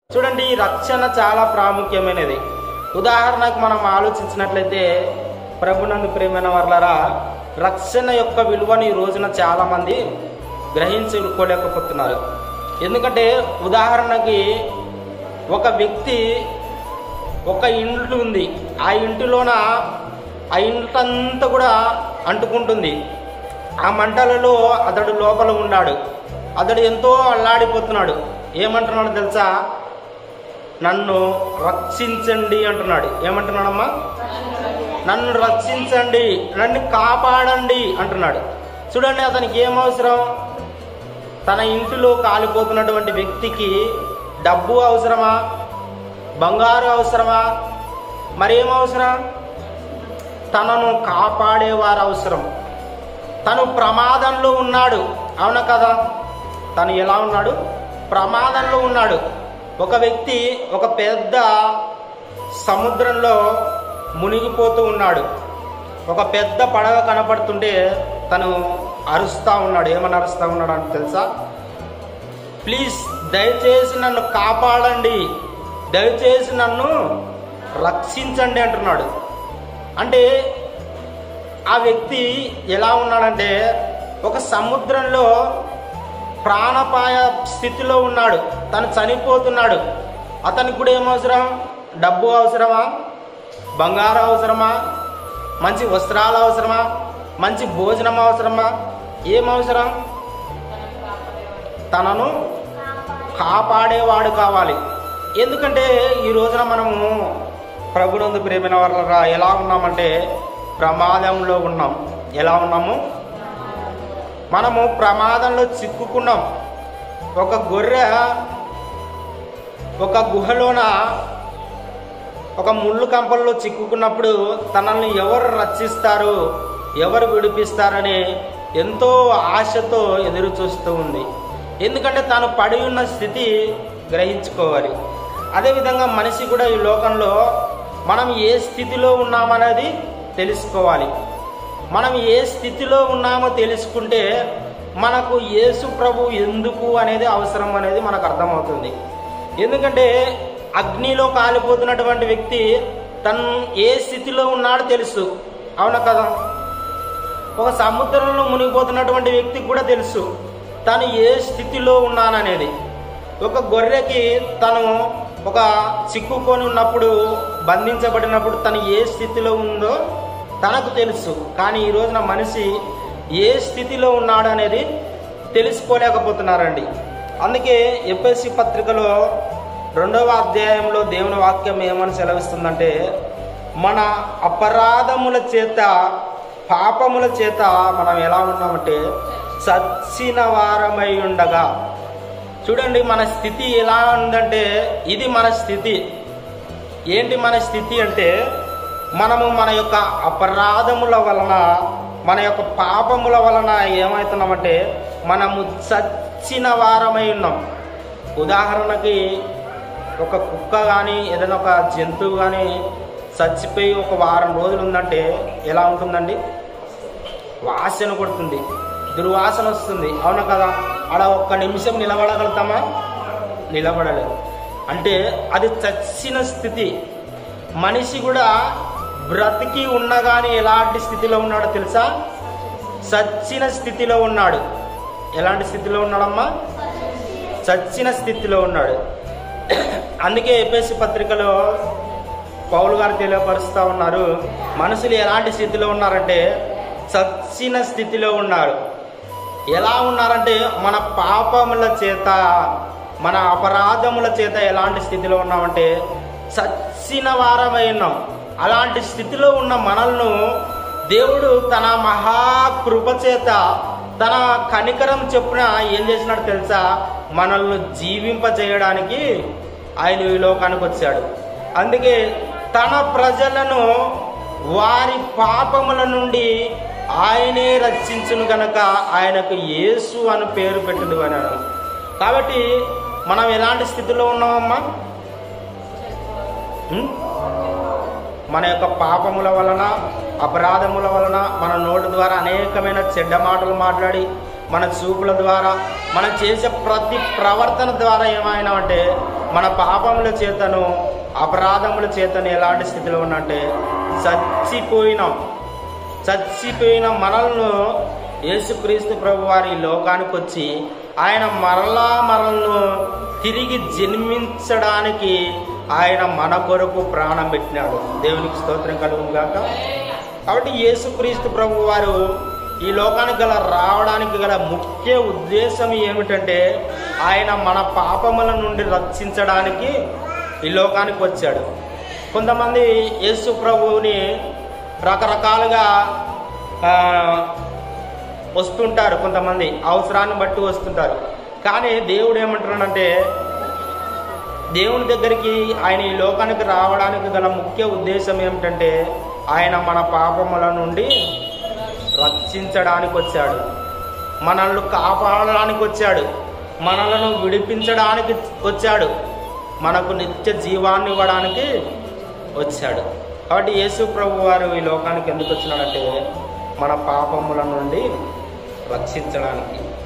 చూడండి ఈ రక్షణ చాలా ప్రాముఖ్యమైనది ఉదాహరణకు మనం ఆలోచించినట్లయితే ప్రభునందు ప్రేమైన వర్లరా రక్షణ యొక్క విలువని ఈ రోజున చాలా మంది గ్రహించుకోలేకపోతున్నారు ఎందుకంటే ఉదాహరణకి ఒక వ్యక్తి ఒక ఇంట్లో ఉంది ఆ ఇంటిలోన ఆ ఇంటంతా కూడా అంటుకుంటుంది ఆ మంటలలో అతడు లోపల ఉన్నాడు అతడు ఎంతో అల్లాడిపోతున్నాడు ఏమంటున్నాడు తెలుసా నన్ను రక్షించండి అంటున్నాడు ఏమంటున్నాడమ్మా నన్ను రక్షించండి నన్ను కాపాడండి అంటున్నాడు చూడండి అతనికి ఏం అవసరం తన ఇంటిలో కాలిపోతున్నటువంటి వ్యక్తికి డబ్బు అవసరమా బంగారు అవసరమా మరేం అవసరం తనను కాపాడేవారు అవసరం తను ప్రమాదంలో ఉన్నాడు అవునా కదా తను ఎలా ఉన్నాడు ప్రమాదంలో ఉన్నాడు ఒక వ్యక్తి ఒక పెద్ద సముద్రంలో మునిగిపోతూ ఉన్నాడు ఒక పెద్ద పడవ కనపడుతుంటే తను అరుస్తా ఉన్నాడు ఏమని అరుస్తా ఉన్నాడు అని తెలుసా ప్లీజ్ దయచేసి నన్ను కాపాడండి దయచేసి నన్ను రక్షించండి అంటున్నాడు అంటే ఆ వ్యక్తి ఎలా ఉన్నాడంటే ఒక సముద్రంలో ప్రాణపాయ స్థితిలో ఉన్నాడు తను చనిపోతున్నాడు అతనికి కూడా ఏం అవసరం డబ్బు అవసరమా బంగారం అవసరమా మంచి వస్త్రాలు అవసరమా మంచి భోజనం అవసరమా ఏం అవసరం తనను కాపాడేవాడు కావాలి ఎందుకంటే ఈ రోజున మనము ప్రభునందు ప్రేమైన వాళ్ళ ఎలా ఉన్నామంటే ప్రమాదంలో ఉన్నాం ఎలా ఉన్నాము మనము ప్రమాదంలో చిక్కుకున్నాం ఒక గొర్రె ఒక గుహలోన ఒక ముళ్ళు కంపల్లో చిక్కుకున్నప్పుడు తనల్ని ఎవరు రక్షిస్తారు ఎవరు విడిపిస్తారని ఎంతో ఆశతో ఎదురు చూస్తూ ఉంది ఎందుకంటే తాను పడి ఉన్న స్థితి గ్రహించుకోవాలి అదేవిధంగా మనిషి కూడా ఈ లోకంలో మనం ఏ స్థితిలో ఉన్నామనేది తెలుసుకోవాలి మనం ఏ స్థితిలో ఉన్నామో తెలుసుకుంటే మనకు యేసు ప్రభు ఎందుకు అనేది అవసరం అనేది మనకు అర్థమవుతుంది ఎందుకంటే అగ్నిలో కాలిపోతున్నటువంటి వ్యక్తి తను ఏ స్థితిలో ఉన్నాడో తెలుసు అవునా కదా ఒక సముద్రంలో మునిగిపోతున్నటువంటి వ్యక్తికి కూడా తెలుసు తను ఏ స్థితిలో ఉన్నాననేది ఒక గొర్రెకి తను ఒక చిక్కుకొని ఉన్నప్పుడు బంధించబడినప్పుడు తను ఏ స్థితిలో ఉందో తనకు తెలుసు కానీ ఈ రోజున మనిషి ఏ స్థితిలో ఉన్నాడు అనేది తెలుసుకోలేకపోతున్నారండి అందుకే ఎపిఎస్సి పత్రికలో రెండవ అధ్యాయంలో దేవుని వాక్యం ఏమని సెలవిస్తుందంటే మన అపరాధముల చేత పాపముల చేత మనం ఎలా ఉన్నామంటే చచ్చిన వారమై ఉండగా చూడండి మన స్థితి ఎలా ఉందంటే ఇది మన స్థితి ఏంటి మన స్థితి అంటే మనము మన యొక్క అపరాధముల వలన మన యొక్క పాపముల వలన ఏమవుతున్నామంటే మనము చచ్చిన వారమై ఉన్నాం ఉదాహరణకి ఒక కుక్క కానీ ఏదైనా ఒక జంతువు కానీ చచ్చిపోయి ఒక వారం రోజులు ఉందంటే ఎలా ఉంటుందండి వాసన కొడుతుంది దుర్వాసన వస్తుంది అవునా కదా అలా ఒక్క నిమిషం నిలబడగలుగుతామా నిలబడలేదు అంటే అది చచ్చిన స్థితి మనిషి కూడా బ్రతికి ఉన్నగాని ఎలాంటి స్థితిలో ఉన్నాడో తెలుసా చచ్చిన స్థితిలో ఉన్నాడు ఎలాంటి స్థితిలో ఉన్నాడమ్మా చచ్చిన స్థితిలో ఉన్నాడు అందుకే ఏపీఎస్సి పత్రికలో పౌలు గారు తెలియపరుస్తూ ఉన్నారు మనుషులు ఎలాంటి స్థితిలో ఉన్నారంటే చచ్చిన స్థితిలో ఉన్నారు ఎలా ఉన్నారంటే మన పాపముల చేత మన అపరాధముల చేత ఎలాంటి స్థితిలో ఉన్నామంటే చచ్చిన వారమై ఉన్నాం అలాంటి స్థితిలో ఉన్న మనల్ని దేవుడు తన మహాకృప చేత తన కనికరం చెప్పున ఏం చేసినాడు తెలుసా మనల్ని జీవింప చేయడానికి ఆయన ఈ లోకానికి వచ్చాడు అందుకే తన ప్రజలను వారి పాపముల నుండి ఆయనే రక్షించును గనక ఆయనకు యేసు అని పేరు పెట్టడు అన్నాడు కాబట్టి మనం ఎలాంటి స్థితిలో ఉన్నామమ్మా ఉం? మన యొక్క పాపముల వలన అపరాధముల వలన మన నోటి ద్వారా అనేకమైన చెడ్డ మాటలు మాట్లాడి మన చూపుల ద్వారా మనం చేసే ప్రతి ప్రవర్తన ద్వారా ఏమైనా అంటే మన పాపముల చేతను అపరాధముల చేతను ఎలాంటి స్థితిలో ఉన్నంటే చచ్చిపోయినాం చచ్చిపోయిన మనల్ని యేసుక్రీస్తు ప్రభు వారి లోకానికి వచ్చి ఆయన మరలా మనల్ని తిరిగి జన్మించడానికి ఆయన మన కొరకు ప్రాణం పెట్టినాడు దేవునికి స్తోత్రం కలుగును గాక కాబట్టి యేసుక్రీస్తు ప్రభు వారు ఈ లోకానికి గల రావడానికి గల ముఖ్య ఉద్దేశం ఏమిటంటే ఆయన మన పాపముల నుండి రక్షించడానికి ఈ లోకానికి వచ్చాడు కొంతమంది యేసు ప్రభువుని రకరకాలుగా ఆ, వస్తుంటారు కొంతమంది అవసరాన్ని బట్టి వస్తుంటారు కానీ దేవుడు ఏమంటున్నాడంటే దేవుని దగ్గరికి ఆయన ఈ లోకానికి రావడానికి గల ముఖ్య ఉద్దేశం ఏమిటంటే ఆయన మన పాపముల నుండి రక్షించడానికి వచ్చాడు మనల్ని కాపాడడానికి వచ్చాడు మనలను విడిపించడానికి వచ్చాడు మనకు నిత్య జీవాన్ని ఇవ్వడానికి వచ్చాడు కాబట్టి యేసు ప్రభు వారు ఈ లోకానికి ఎందుకు వచ్చినాడంటే మన పాపముల నుండి రక్షించడానికి